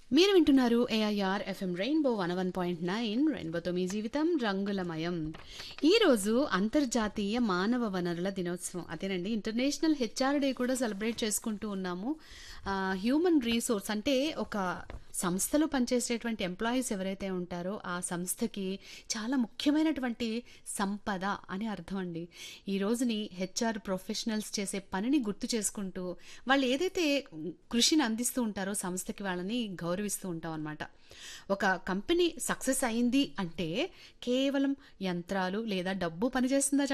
మీరు వింటున్నారు AIR FM rainbow one one point nine రెయిన్బోతో మీ జీవితం రంగులమయం ఈరోజు అంతర్జాతీయ మానవ వనరుల దినోత్సవం అదేనండి ఇంటర్నేషనల్ హెచ్ఆర్ డే కూడా సెలబ్రేట్ చేసుకుంటూ ఉన్నాము హ్యూమన్ రీసోర్స్ అంటే ఒక సంస్థలో పనిచేసేటువంటి ఎంప్లాయీస్ ఎవరైతే ఉంటారో ఆ సంస్థకి చాలా ముఖ్యమైనటువంటి సంపద అని అర్థం అండి ఈ రోజుని హెచ్ఆర్ ప్రొఫెషనల్స్ చేసే పనిని గుర్తు చేసుకుంటూ వాళ్ళు ఏదైతే కృషిని అందిస్తూ ఉంటారో సంస్థకి వాళ్ళని గౌరవిస్తూ ఉంటాం అనమాట ఒక కంపెనీ సక్సెస్ అయింది అంటే కేవలం యంత్రాలు లేదా డబ్బు పనిచేస్తుందా